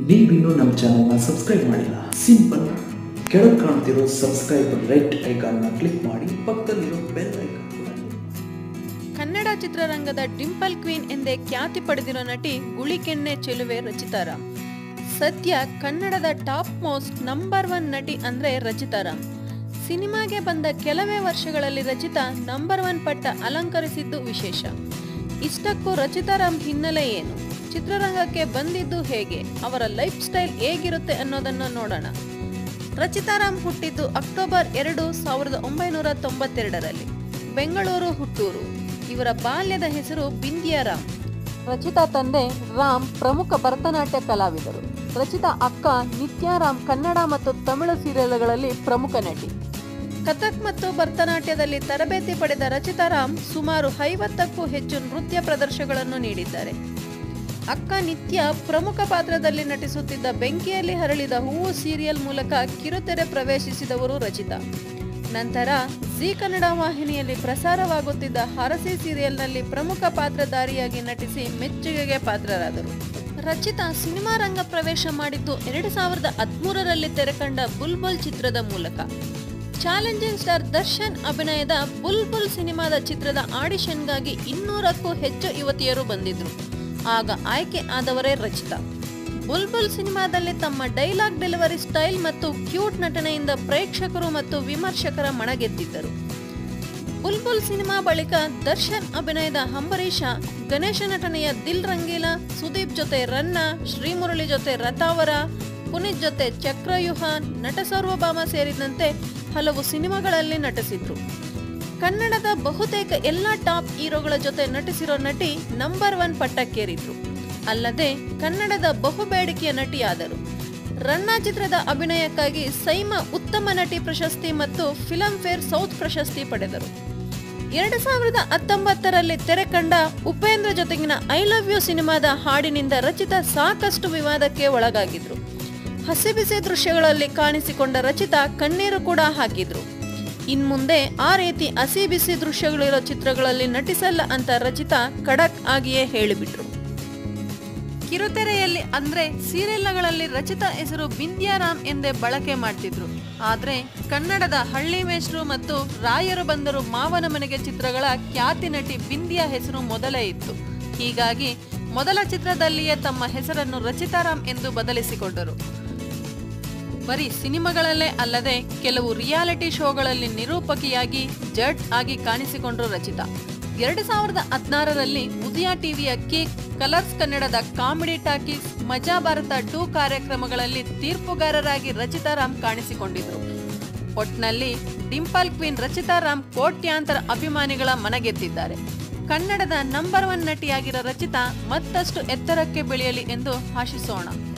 ನೀವಿನ್ನೂ ನಮ್ಮ ಚಾನಲ್ನ ಸಬ್ಸ್ಕ್ರೈಬ್ ಮಾಡಿಲ್ಲ ಸಿಂಪಲ್ ಕೆಳಗೆ ಕಾಣ್ತಿರೋ ಸಬ್ಸ್ಕ್ರೈಬ್ ರೈಟ್ ಐಕಾನ್ನ ಕ್ಲಿಕ್ ಮಾಡಿ ಪಕ್ಕದಲ್ಲಿರೋ ಬೆಲ್ ಐಕಾನ್ ಕೂಡ ಕನ್ನಡ ಚಿತ್ರರಂಗದ ಡಿಂಪಲ್ ಕ್ವೀನ್ ಎಂದೇ ಖ್ಯಾತಿ ಪಡೆದಿರೋ ನಟಿ ಗುಳಿಕೆಣ್ಣೆ ಚೆಲುವೆ ರಚಿತಾರಾಮ್ ಸದ್ಯ ಕನ್ನಡದ ಟಾಪ್ ಮೋಸ್ಟ್ ನಂಬರ್ ಒನ್ ನಟಿ ಅಂದ್ರೆ ರಚಿತಾರಾಮ್ ಸಿನಿಮಾಗೆ ಬಂದ ಕೆಲವೇ ವರ್ಷಗಳಲ್ಲಿ ರಚಿತಾ ನಂಬರ್ ಒನ್ ಪಟ್ಟ ಅಲಂಕರಿಸಿದ್ದು ವಿಶೇಷ ಇಷ್ಟಕ್ಕೂ ರಚಿತಾರಾಮ್ ಹಿನ್ನೆಲೆ ಏನು ಚಿತ್ರರಂಗಕ್ಕೆ ಬಂದಿದ್ದು ಹೇಗೆ ಅವರ ಲೈಫ್ ಸ್ಟೈಲ್ ಹೇಗಿರುತ್ತೆ ಅನ್ನೋದನ್ನ ನೋಡೋಣ ರಚಿತಾರಾಮ್ ಹುಟ್ಟಿದ್ದು ಅಕ್ಟೋಬರ್ ಎರಡು ಸಾವಿರದ ಒಂಬೈನೂರ ತೊಂಬತ್ತೆರಡರಲ್ಲಿ ಬೆಂಗಳೂರು ಹುಟ್ಟೂರು ಇವರ ಬಾಲ್ಯದ ಹೆಸರು ಬಿಂದಿಯಾರಾಮ್ ರಚಿತಾ ತಂದೆ ರಾಮ್ ಪ್ರಮುಖ ಭರತನಾಟ್ಯ ಕಲಾವಿದರು ರಚಿತಾ ಅಕ್ಕ ನಿತ್ಯಾರಾಮ್ ಕನ್ನಡ ಮತ್ತು ತಮಿಳು ಸೀರಿಯಲ್ಗಳಲ್ಲಿ ಪ್ರಮುಖ ನಟಿ ಕಥಕ್ ಮತ್ತು ಭರತನಾಟ್ಯದಲ್ಲಿ ತರಬೇತಿ ಪಡೆದ ರಚಿತಾರಾಮ್ ಸುಮಾರು ಐವತ್ತಕ್ಕೂ ಹೆಚ್ಚು ನೃತ್ಯ ಪ್ರದರ್ಶನಗಳನ್ನು ನೀಡಿದ್ದಾರೆ ಅಕ್ಕ ನಿತ್ಯ ಪ್ರಮುಖ ಪಾತ್ರದಲ್ಲಿ ನಟಿಸುತ್ತಿದ್ದ ಬೆಂಕಿಯಲ್ಲಿ ಹರಳಿದ ಹೂವು ಸೀರಿಯಲ್ ಮೂಲಕ ಕಿರುತೆರೆ ಪ್ರವೇಶಿಸಿದವರು ರಚಿತಾ ನಂತರ ಜಿ ಕನ್ನಡ ವಾಹಿನಿಯಲ್ಲಿ ಪ್ರಸಾರವಾಗುತ್ತಿದ್ದ ಹರಸಿ ಸೀರಿಯಲ್ನಲ್ಲಿ ಪ್ರಮುಖ ಪಾತ್ರಧಾರಿಯಾಗಿ ನಟಿಸಿ ಮೆಚ್ಚುಗೆಗೆ ಪಾತ್ರರಾದರು ರಚಿತಾ ಸಿನಿಮಾ ರಂಗ ಪ್ರವೇಶ ಮಾಡಿದ್ದು ಎರಡು ಸಾವಿರದ ಹದಿಮೂರರಲ್ಲಿ ತೆರೆಕಂಡ ಬುಲ್ಬುಲ್ ಚಿತ್ರದ ಮೂಲಕ ಚಾಲೆಂಜಿಂಗ್ ಸ್ಟಾರ್ ದರ್ಶನ್ ಅಭಿನಯದ ಬುಲ್ಬುಲ್ ಸಿನಿಮಾದ ಚಿತ್ರದ ಆಡಿಷನ್ಗಾಗಿ ಇನ್ನೂರಕ್ಕೂ ಹೆಚ್ಚು ಯುವತಿಯರು ಬಂದಿದ್ರು ಆಗ ಆಯ್ಕೆ ಆದವರೇ ರಚಿತಾ ಬುಲ್ಬುಲ್ ಸಿನಿಮಾದಲ್ಲಿ ತಮ್ಮ ಡೈಲಾಗ್ ಡೆಲಿವರಿ ಸ್ಟೈಲ್ ಮತ್ತು ಕ್ಯೂಟ್ ನಟನೆಯಿಂದ ಪ್ರೇಕ್ಷಕರು ಮತ್ತು ವಿಮರ್ಶಕರ ಮನಗೆದ್ದಿದ್ದರು ಬುಲ್ಬುಲ್ ಸಿನಿಮಾ ಬಳಿಕ ದರ್ಶನ್ ಅಭಿನಯದ ಅಂಬರೀಷ ಗಣೇಶ ನಟನೆಯ ದಿಲ್ ರಂಗೀಲ ಸುದೀಪ್ ಜೊತೆ ರನ್ನ ಶ್ರೀಮುರಳಿ ಜೊತೆ ರಥಾವರ ಪುನೀತ್ ಜೊತೆ ಚಕ್ರವ್ಯೂಹ ನಟ ಸಾರ್ವಭೌಮ ಸೇರಿದಂತೆ ಹಲವು ಸಿನಿಮಾಗಳಲ್ಲಿ ನಟಿಸಿದ್ರು ಕನ್ನಡದ ಬಹುತೇಕ ಎಲ್ಲ ಟಾಪ್ ಹೀರೋಗಳ ಜೊತೆ ನಟಿಸಿರೋ ನಟಿ ನಂಬರ್ ಒನ್ ಪಟ್ಟಕ್ಕೇರಿದ್ರು ಅಲ್ಲದೆ ಕನ್ನಡದ ಬಹುಬೇಡಿಕೆಯ ನಟಿಯಾದರು ರನ್ನ ಚಿತ್ರದ ಅಭಿನಯಕ್ಕಾಗಿ ಸೈಮಾ ಉತ್ತಮ ನಟಿ ಪ್ರಶಸ್ತಿ ಮತ್ತು ಫಿಲಂ ಫೇರ್ ಸೌತ್ ಪ್ರಶಸ್ತಿ ಪಡೆದರು ಎರಡು ಸಾವಿರದ ಹತ್ತೊಂಬತ್ತರಲ್ಲಿ ತೆರೆ ಕಂಡ ಉಪೇಂದ್ರ ಜೊತೆಗಿನ ಐ ಲವ್ ಯು ಸಿನಿಮಾದ ಹಾಡಿನಿಂದ ರಚಿತಾ ಸಾಕಷ್ಟು ವಿವಾದಕ್ಕೆ ಒಳಗಾಗಿದ್ರು ಹಸಿಬಿಸಿ ದೃಶ್ಯಗಳಲ್ಲಿ ಕಾಣಿಸಿಕೊಂಡ ರಚಿತಾ ಕಣ್ಣೀರು ಕೂಡ ಹಾಕಿದ್ರು ಇನ್ಮುಂದೆ ಆ ರೀತಿ ಹಸಿ ಬಿಸಿ ದೃಶ್ಯಗಳಿರೋ ಚಿತ್ರಗಳಲ್ಲಿ ನಟಿಸಲ್ಲ ಅಂತ ರಚಿತಾ ಖಡಕ್ ಆಗಿಯೇ ಹೇಳಿಬಿಟ್ರು ಕಿರುತೆರೆಯಲ್ಲಿ ಅಂದ್ರೆ ಸೀರಿಯಲ್ಗಳಲ್ಲಿ ರಚಿತಾ ಹೆಸರು ಬಿಂದ್ಯಾರಾಮ್ ಎಂದೇ ಬಳಕೆ ಮಾಡ್ತಿದ್ರು ಆದ್ರೆ ಕನ್ನಡದ ಹಳ್ಳಿ ಮೇಷ್ಟ್ರು ಮತ್ತು ರಾಯರು ಬಂದರು ಮಾವನ ಮನೆಗೆ ಚಿತ್ರಗಳ ಖ್ಯಾತಿ ನಟಿ ಬಿಂದಿಯಾ ಹೆಸರು ಮೊದಲೇ ಇತ್ತು ಹೀಗಾಗಿ ಮೊದಲ ಚಿತ್ರದಲ್ಲಿಯೇ ತಮ್ಮ ಹೆಸರನ್ನು ರಚಿತಾರಾಮ್ ಎಂದು ಬದಲಿಸಿಕೊಂಡರು ಬರೀ ಸಿನಿಮಾಗಳಲ್ಲೇ ಅಲ್ಲದೆ ಕೆಲವು ರಿಯಾಲಿಟಿ ಶೋಗಳಲ್ಲಿ ನಿರೂಪಕಿಯಾಗಿ ಜಡ್ ಆಗಿ ಕಾಣಿಸಿಕೊಂಡ್ರು ರಚಿತಾ ಎರಡು ಸಾವಿರದ ಹದಿನಾರರಲ್ಲಿ ಉದಯ ಟಿವಿಯ ಕಿಕ್ ಕಲರ್ಸ್ ಕನ್ನಡದ comedy talkies Maja Bharata two ಕಾರ್ಯಕ್ರಮಗಳಲ್ಲಿ ತೀರ್ಪುಗಾರರಾಗಿ ರಚಿತಾರಾಮ್ ಕಾಣಿಸಿಕೊಂಡಿದ್ರು ಒಟ್ನಲ್ಲಿ ಡಿಂಪಲ್ ಕ್ವೀನ್ ರಚಿತಾರಾಮ್ ಕೋಟ್ಯಾಂತರ ಅಭಿಮಾನಿಗಳ ಮನಗೆದ್ದಿದ್ದಾರೆ ಕನ್ನಡದ ನಂಬರ್ ಒನ್ ನಟಿಯಾಗಿರೋ ರಚಿತಾ ಮತ್ತಷ್ಟು ಎತ್ತರಕ್ಕೆ ಬೆಳೆಯಲಿ ಎಂದು ಆಶಿಸೋಣ